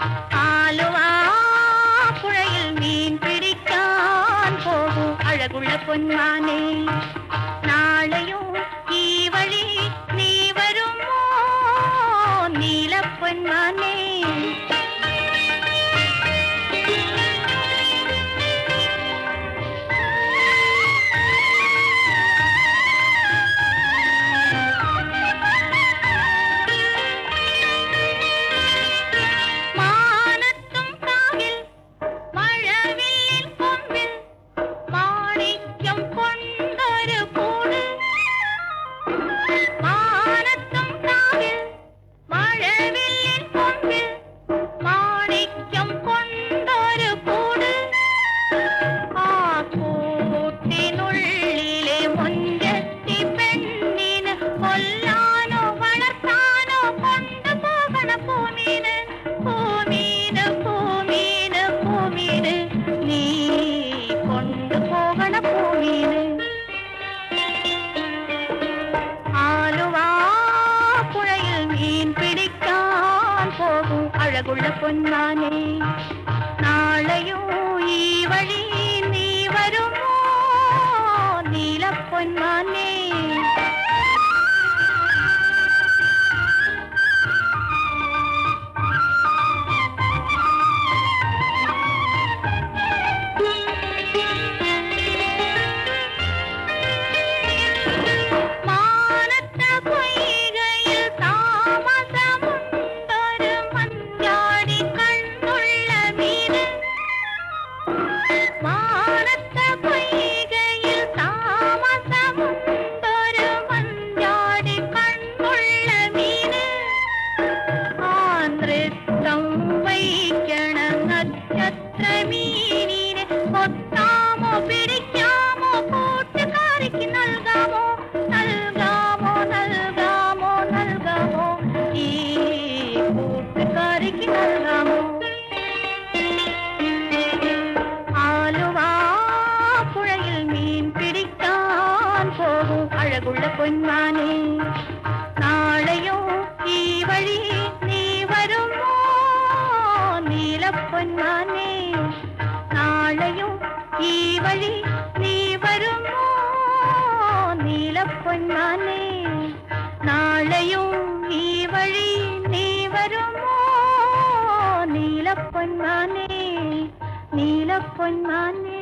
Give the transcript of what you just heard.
ஆலுவா புழையில் மீன் பிடிக்கான் போகும் அழகுள்ள பொன்மானே நாளையும் ஈ வழி நீ வருமோ நீல பொன்மானே மானத்தும் காவில் மழவில்லின் கொம்பில் மாணிக்கம் கொண்டொரு கூடு மானத்தும் காவில் மழவில்லின் கொம்பில் மாணிக்கம் கொண்டொரு கூடு ஆ கூட்டினுள்ளிலே முஞ்சத்தி பெண்ணின கொல்லானோ வளர்த்தானோ கொண்டு போகண பூமீனு பூமீனு பூமீனு பூமீனு நீ கொண்டு போகண பூமீனு ஆலுவா புழையில் மீன் பிடிக்கான் போகும் அழகுள்ள பொன்மானே நாளையும் ஈ வழி நீ வருமோ நீல பொன்மானே மானத்த பொய்கையில் தாமசமுண்டொரு மஞ்சாடி கண்ணுள்ள மீது மானத்த பொய்கையில் தாமசமுண்டொரு மஞ்சாடி கண்ணுள்ள மீது ആനൃത്തം വൈക്കണ നക്ഷത്ര മീനിനെ കൊത്താമോ പിടിക്കാമോ കൂട്ടുകാരിക്ക് നൽകാമോ നൽകാമോ നൽകാമോ നൽകാമോ ഈ കൂട്ടുകാരിക്ക് നൽകാമോ ആലുവാ പുഴയിൽ മീൻ പിടിക്കാൻ പോകും അഴകുള്ള പൊന്മാനേ നാളെയോ ഈ വഴി നീ വരുമോ നീലപ്പൊന്മാനേ നാളെയോ ഈ വഴി നീ വരുമോ നീലപ്പൊന്മാനേ നാളെയോ ഈ വഴി നീ വരുമോ നീലപ്പൊന്മാനേ നീലപ്പൊന്മാനേ